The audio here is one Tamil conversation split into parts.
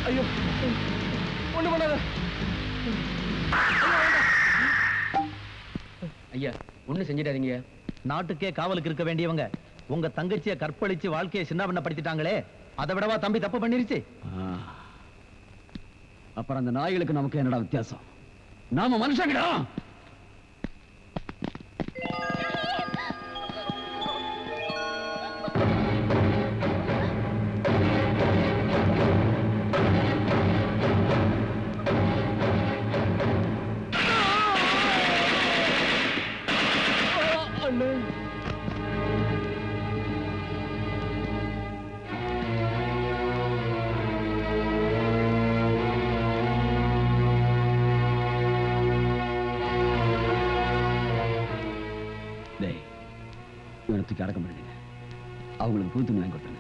ஐயோ ஒண்ணு பண்ணாத ஐயா ஒண்ணு செஞ்சிடாதீங்க நாட்டுக்கே காவலுக்கு இருக்க வேண்டியவங்க உங்க தங்கச்சியை கற்பழிச்சு வாழ்க்கையை சின்ன படுத்திட்டாங்களே அதை விடவா தம்பி தப்பு பண்ணிருச்சு அப்புறம் அந்த நாய்களுக்கு நமக்கு என்னடா வித்தியாசம் நாம மனுஷங்கடா அண்ணே டேய் இவனை தூக்கி அடக்கம் பண்ணிடுங்க அவங்களுக்கு புது துணி வாங்கி கொடுத்துருங்க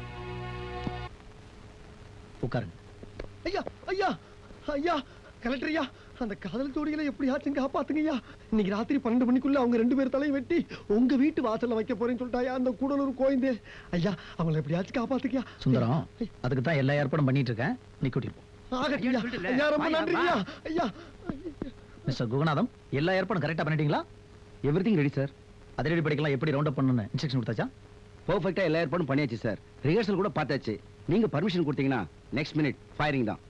உட்காருங்க ஐயா ஐயா ஐயா கலெக்டர் ஐயா அந்த காதல் ஜோடிகளை எப்படியாச்சும் காப்பாத்துங்க ஐயா இன்னைக்கு ராத்திரி பன்னெண்டு மணிக்குள்ள அவங்க ரெண்டு பேர் தலையை வெட்டி உங்க வீட்டு வாசல்ல வைக்க போறேன்னு சொல்லிட்டாயா அந்த கூடலூர் கோயந்தே ஐயா அவங்கள எப்படியாச்சும் காப்பாத்துக்கியா சுந்தரம் அதுக்கு தான் எல்லா ஏற்பாடும் பண்ணிட்டு இருக்கேன் நீ கூட்டிட்டு போ ஆகட்டும் ஐயா. ஐயா ரொம்ப நன்றி ஐயா ஐயா மிஸ்டர் குகநாதம் எல்லா ஏற்பாடும் கரெக்டா பண்ணிட்டீங்களா எவ்ரிதிங் ரெடி சார் அதிரடி படிக்கலாம் எப்படி ரவுண்ட் அப் பண்ணணும்னு இன்ஸ்ட்ரக்ஷன் கொடுத்தாச்சா பர்ஃபெக்ட்டா எல்லா ஏற்பாடும் பண்ணியாச்சு சார் ரிஹர்சல் கூட பார்த்தாச்சு நீங்க பர்மிஷன் கொடுத்தீங்கன்னா நெக்ஸ்ட் மினிட் ஃபயரிங் தான்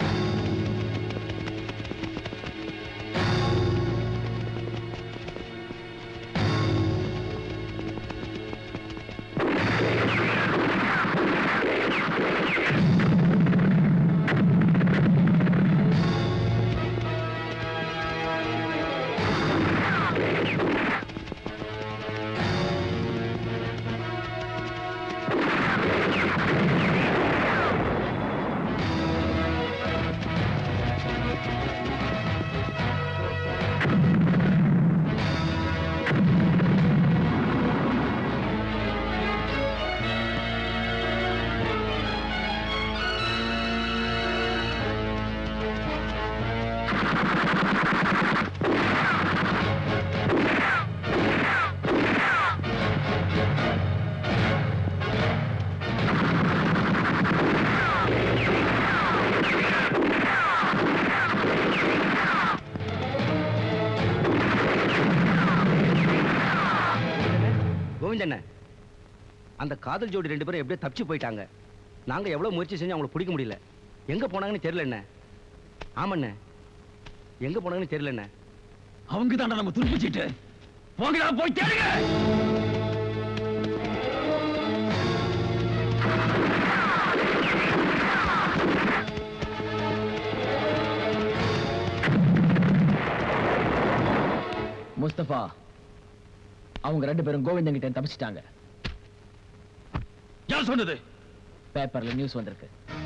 கோவிந்தண்ண அந்த காதல் ஜோடி ரெண்டு பேரும் எப்படியோ தப்பிச்சு போயிட்டாங்க நாங்க எவ்வளவு முயற்சி செஞ்சு அவங்கள பிடிக்க முடியல எங்க போனாங்கன்னு தெரியல என்ன ஆமாண்ணே எங்க போனாங்கன்னு தெரியல என்ன அவங்க தாண்டா நம்ம துருப்பிச்சிட்டு போங்கடா போய் தேடுங்க முஸ்தபா அவங்க ரெண்டு பேரும் கோவிந்தன் கிட்ட தப்பிச்சிட்டாங்க யார் சொன்னது பேப்பர்ல நியூஸ் வந்திருக்கு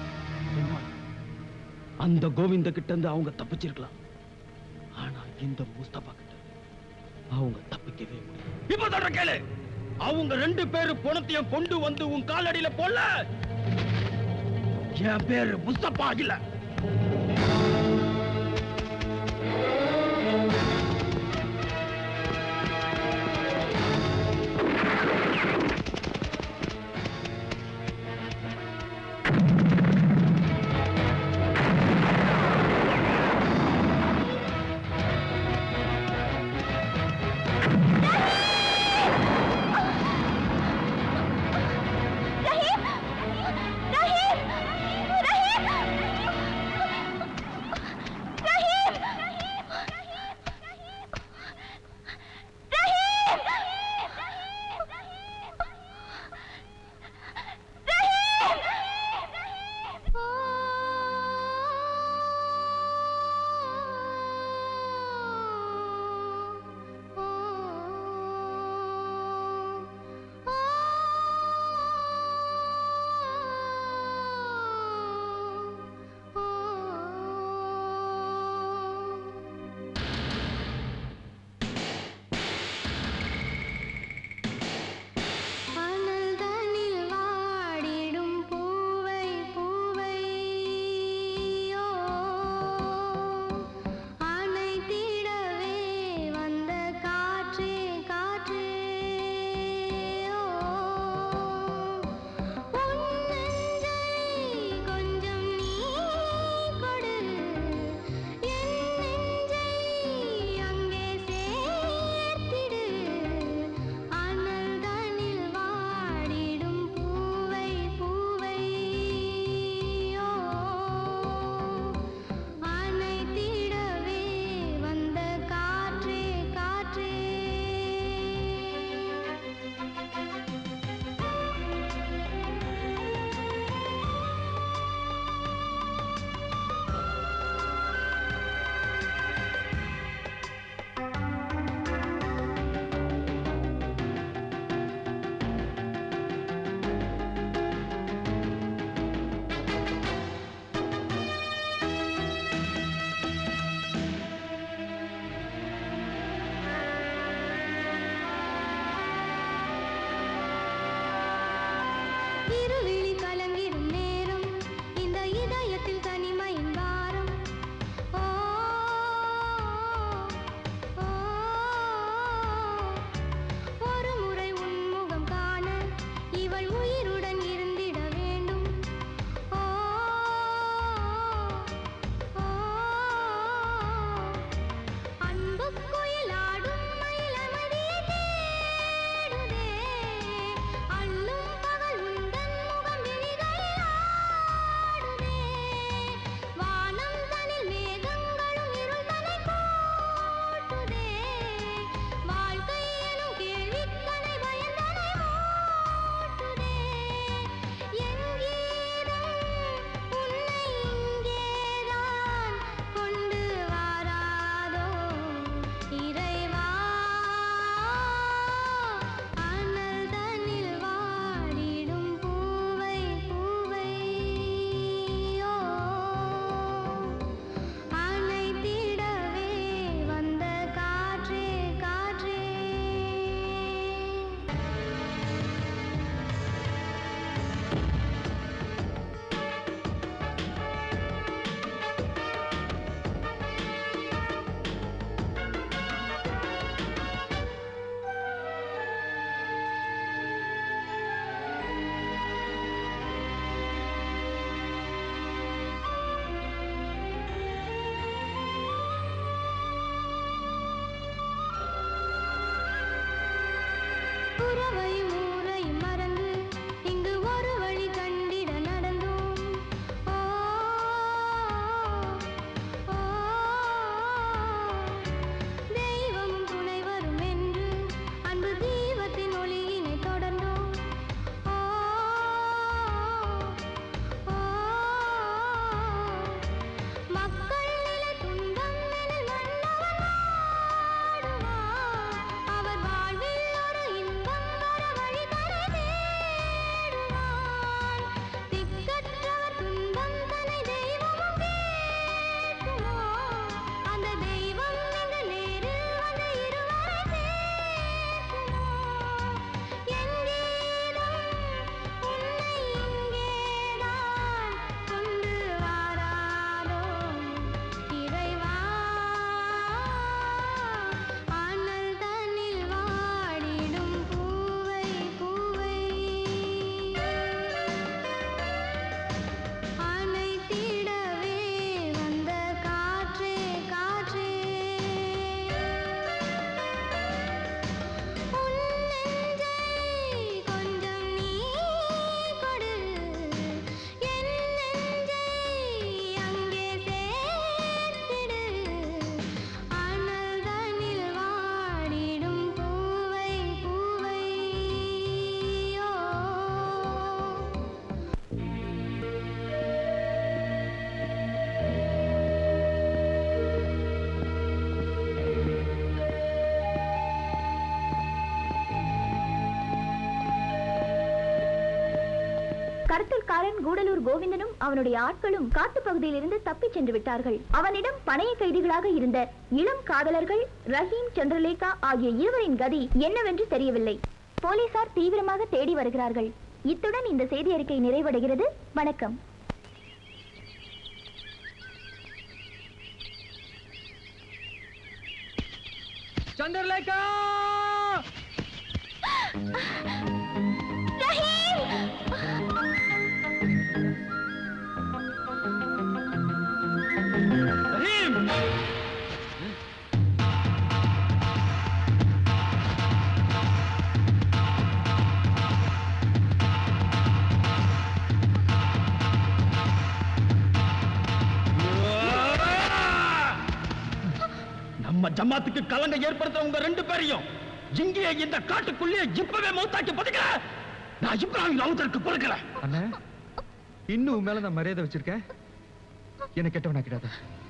அந்த கோவிந்த கிட்ட இருந்து அவங்க தப்பிச்சிருக்கலாம் ஆனா இந்த முஸ்தபா கிட்ட அவங்க தப்பிக்கவே முடியாது இப்ப சொல்ற கேளு அவங்க ரெண்டு பேரும் பணத்தையும் கொண்டு வந்து உன் காலடியில போடல என் பேரு முஸ்தபா இல்ல ரஹீம் ரஹீம் ரஹீம் ரஹீம் உறவையும் ஊரையும் மறந்து இங்கு ஒரு வழி கண்டிட நடந்தோம் ஓ ஓ தெய்வமும் துணை வரும் என்று அன்பு தீபத்தின் ஒளியினை தொடர்ந்தோம் ஓ ஓ மக்கள் நில துன்பம் எனில் மன்னவன் ஆடுவான் அவர் வாழ்வில் ஒரு இன்பம் வர வழி தரை தேடுவான் திக்கற்றவர் துன்பம் தன்னை தெய்வமும் கேட்குமோ அந்த தெய்வம் இந்த நேரில் வந்து இருவரை சேர்க்குமோ என் கீதம் உன்னை இங்கேதான் கொண்டு வாராதோ இறைவா அனல் தன்னில் வாடிடும் பூவை பூவை அனைத்திடவே வந்த காற்றே காற்றே உன் நெஞ்சை கொஞ்சம் நீ கொடு என் நெஞ்சை அங்கே சேர்த்திடு அனல் தனில் வாடிடும் பூவை பூவை ஓ கடத்தல்காரன் கூடலூர் கோவிந்தனும் அவனுடைய ஆட்களும் காட்டுப் பகுதியிலிருந்து தப்பிச் சென்று விட்டார்கள் அவனிடம் பணைய கைதிகளாக இருந்த இளம் காதலர்கள் ரஹீம் சந்திரலேகா ஆகிய இருவரின் கதி என்னவென்று தெரியவில்லை போலீசார் தீவிரமாக தேடி வருகிறார்கள் இத்துடன் இந்த செய்தி அறிக்கை நிறைவடைகிறது வணக்கம் சந்திரலேகா நம்ம ஜமாத்துக்கு கலங்க ஏற்படுத்த உங்க ரெண்டு பேரையும் இங்கேயே இந்த காட்டுக்குள்ளே இப்பவே மௌத்தாக்கி பதுக்கல நான் இப்ராஹிம் ராவுத்தருக்கு பொறுக்கல அண்ணா இன்னும் உன் மேல நான் மரியாதை வச்சிருக்கேன் என்ன கெட்டவனா கிடாத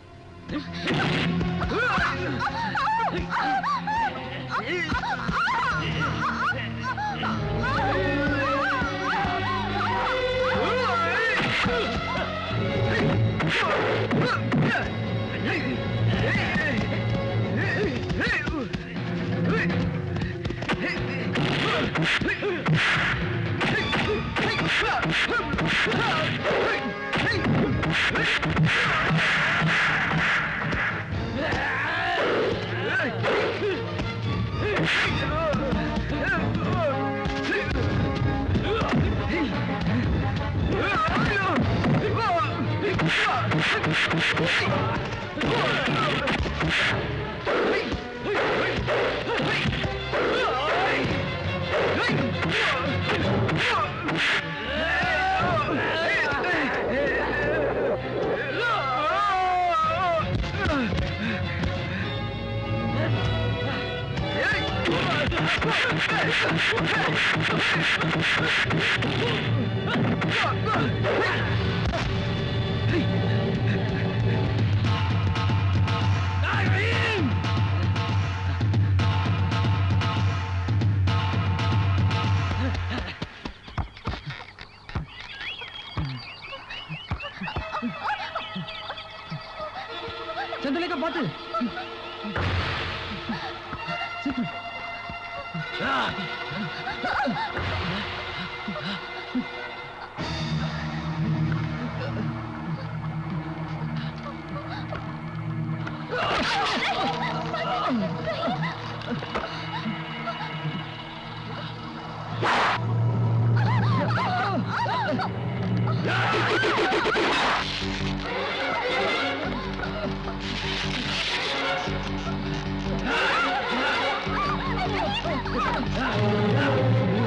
சந்திரலேகா பாத்து Ah!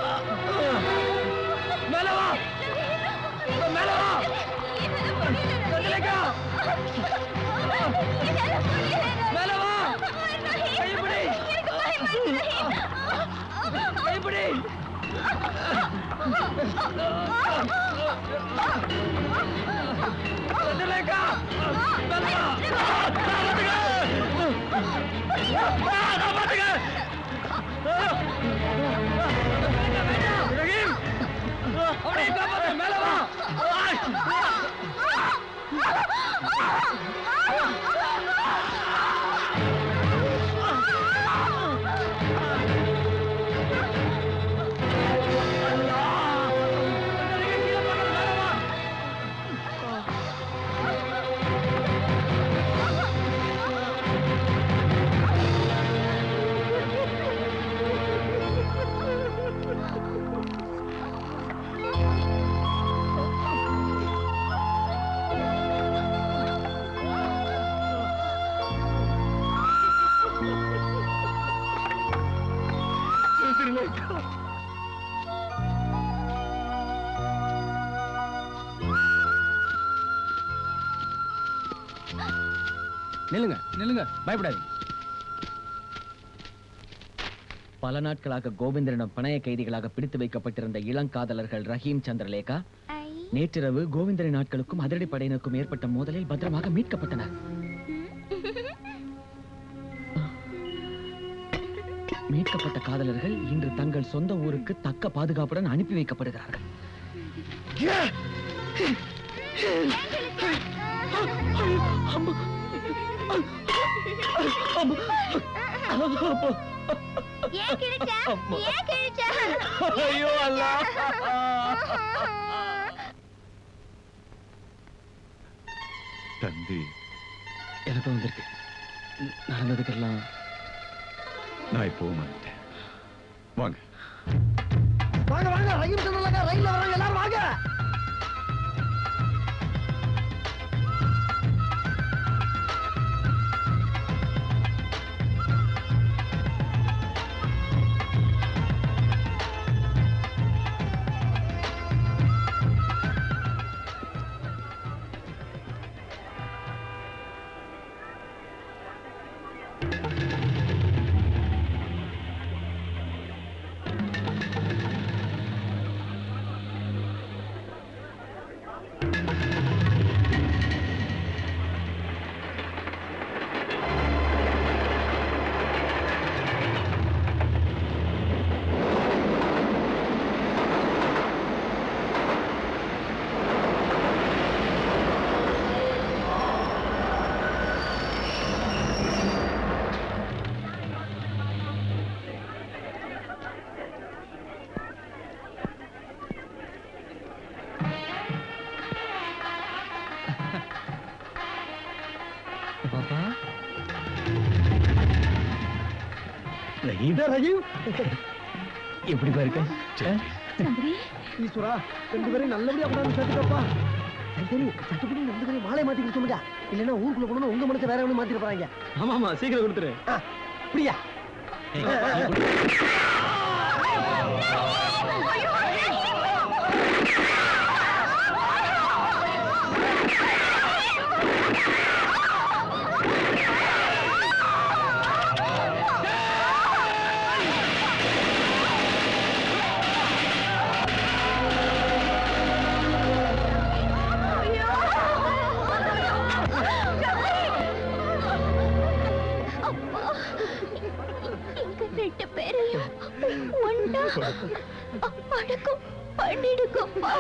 மேல வா மேல வா சந்திரலேகா மேல வா கைப்பிடி கைப்பிடி சந்திரலேகா மேல வா காப்பாத்துங்க காப்பாத்துங்க ரஹீம் அவனை காப்பாத்து மேல வா நில்லுங்க நில்லுங்க பயப்படாதீங்க பல நாட்களாக கோவிந்தனிடம் பணைய கைதிகளாக பிடித்து வைக்கப்பட்டிருந்த இளங்காதலர்கள் ரஹீம் சந்திரலேகா நேற்றிரவு கோவிந்தரின் நாட்களுக்கும் அதிரடி படையினருக்கும் ஏற்பட்ட மோதலில் பத்திரமாக மீட்கப்பட்டனர் மீட்கப்பட்ட காதலர்கள் இன்று தங்கள் சொந்த ஊருக்கு தக்க பாதுகாப்புடன் அனுப்பி வைக்கப்படுகிறார்கள் ஏன் கிழிச்ச ஏன் கிழிச்ச ஐயோ அல்லா தம்பி எனக்கு வந்திருக்கு நடந்ததுக்கெல்லாம் நான் இப்போ வந்துட்டேன் வாங்க வாங்க வாங்க ரயில் சந்திரலேகா ரயில்ல வராங்க எல்லாரும் வாங்க பாப்பா இதே ரயில் எப்படி பாருக்க ஈஸ்வரா ரெண்டு பேரும் நல்லபடியா கொண்டாந்து சேர்த்துக்கப்பா சரி சரி சட்டுப்படி ரெண்டு பேரும் மாலை மாத்திக்க சொல்லுங்க இல்லைன்னா ஊருக்குள்ள போனா உங்க மனசை வேற ஒண்ணு மாத்திட்டு போறாங்க ஆமா ஆமா சீக்கிரம் கொடுத்துரு ஆ, அப்படியா எங்க ரெண்டு பேரையும் ஒன்னா அடக்கம் பண்ணிடுங்கப்பா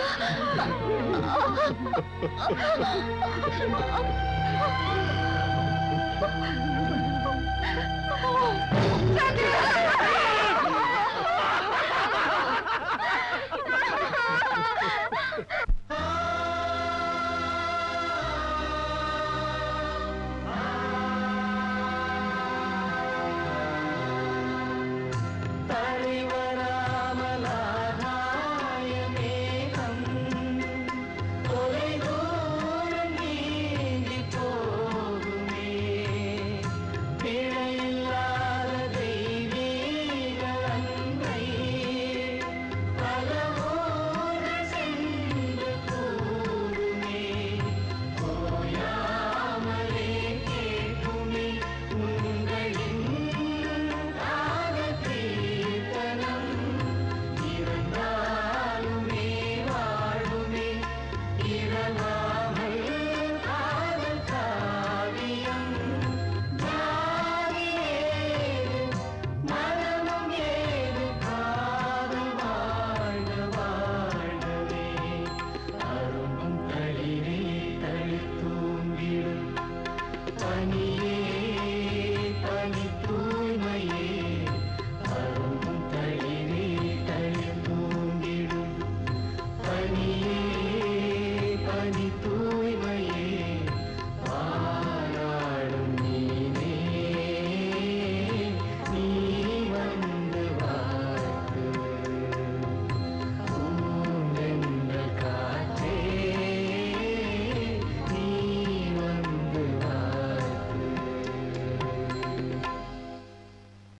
ஆ